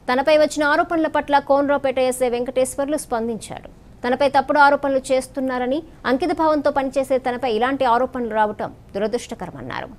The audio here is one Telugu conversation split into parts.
తనపై వచ్చిన ఆరోపణల పట్ల కోన్రాపేట ఎస్ఐ వెంకటేశ్వర్లు స్పందించారు తనపై తప్పుడు ఆరోపణలు చేస్తున్నారని అంకిత భావంతో పనిచేసే తనపై ఇలాంటి ఆరోపణలు రావటం దురదృష్టకరమన్నారు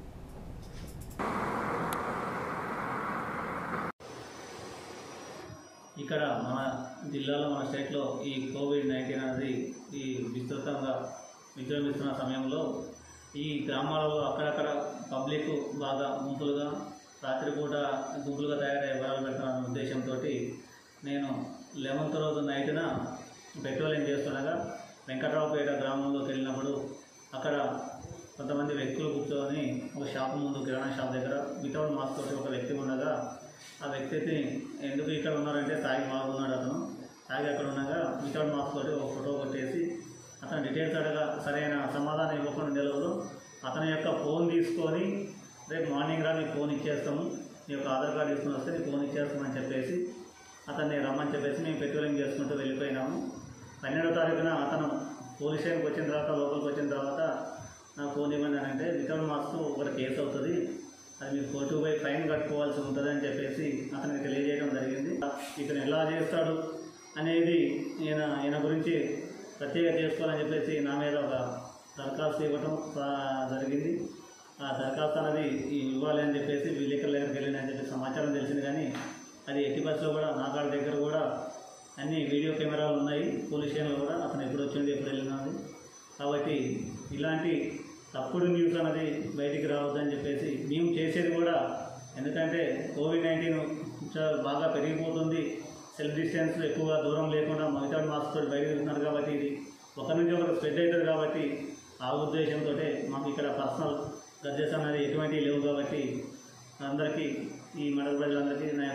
ఇక్కడ మన జిల్లాలో మన స్టేట్లో ఈ కోవిడ్ నైన్టీన్ అనేది ఈ విస్తృతంగా విజృంభిస్తున్న సమయంలో ఈ గ్రామాలలో అక్కడక్కడ పబ్లిక్ బాగా గుంపులుగా రాత్రిపూట గుంపులుగా తయారయ్యే వరాలు పెడుతున్న ఉద్దేశంతో నేను లెవెన్త్ రోజు నైట్న పెట్రోలింగ్ చేస్తుండగా వెంకట్రావుపేట గ్రామంలోకి వెళ్ళినప్పుడు అక్కడ కొంతమంది వ్యక్తులు కూర్చొని ఒక షాప్ ముందు కిరాణా షాప్ దగ్గర వితౌట్ మాస్క్ తోటి ఒక వ్యక్తి ఉండగా ఆ వ్యక్తిని ఎందుకు ఇక్కడ ఉన్నారంటే తాగి బాగున్నాడు అతను తాగి అక్కడ ఉండగా వితౌట్ మాస్క్ తోటి ఒక ఫోటో కొట్టేసి అతను డీటెయిల్స్ అడగా సరైన సమాధానం ఇవ్వకుండా నిలవదు అతని యొక్క ఫోన్ తీసుకొని రేపు మార్నింగ్ రా నీకు ఫోన్ ఇచ్చేస్తాము నీ యొక్క ఆధార్ కార్డు తీసుకుని వస్తే నీకు ఫోన్ ఇచ్చేస్తామని చెప్పేసి అతన్ని రమ్మని చెప్పేసి మేము పెట్రోలింగ్ చేసుకుంటూ వెళ్ళిపోయినాము పన్నెండో తారీఖున అతను పోలీస్ స్టేషన్కి వచ్చిన తర్వాత లోపలికి వచ్చిన తర్వాత నాకు ఫోన్ ఇవ్వండి అని అంటే వితౌట్ మాస్క్ ఒకటి కేసు అవుతుంది అది మీరు కోర్టు పోయి ఫైన్ కట్టుకోవాల్సి ఉంటుంది అని చెప్పేసి అతనికి తెలియజేయడం జరిగింది ఇతను ఎలా చేస్తాడు అనేది ఈయన ఈయన గురించి ప్రత్యేక చేసుకోవాలని చెప్పేసి నా మీద ఒక దరఖాస్తు ఇవ్వటం ఆ, జరిగింది ఆ దరఖాస్తు అనేది ఇవ్వాలి అని చెప్పేసి విలేకరుల దగ్గరికి వెళ్ళింది అని చెప్పి సమాచారం తెలిసింది కానీ అది ఎట్టి బస్సులో కూడా నా కాడ దగ్గర కూడా అన్ని వీడియో కెమెరాలు ఉన్నాయి పోలీస్ స్టేషన్లో కూడా అతను ఎప్పుడు వచ్చింది ఎప్పుడు వెళ్ళినది కాబట్టి ఇలాంటి తప్పుడు న్యూస్ అనేది బయటికి రావద్దని చెప్పేసి మేము చేసేది కూడా ఎందుకంటే కోవిడ్ నైన్టీన్ బాగా పెరిగిపోతుంది సెల్ఫ్ డిస్టెన్స్ ఎక్కువ దూరం లేకుండా వితౌట్ మాస్క్ తోటి బయట తిరుగుతున్నారు కాబట్టి ఇది ఒకరి నుంచి ఒకరు స్ప్రెడ్ అవుతుంది కాబట్టి ఆ ఉద్దేశంతో మాకు ఇక్కడ పర్సనల్ గద్దెస్ అనేది ఎటువంటివి లేవు కాబట్టి అందరికీ ఈ మండల ప్రజలందరికీ నా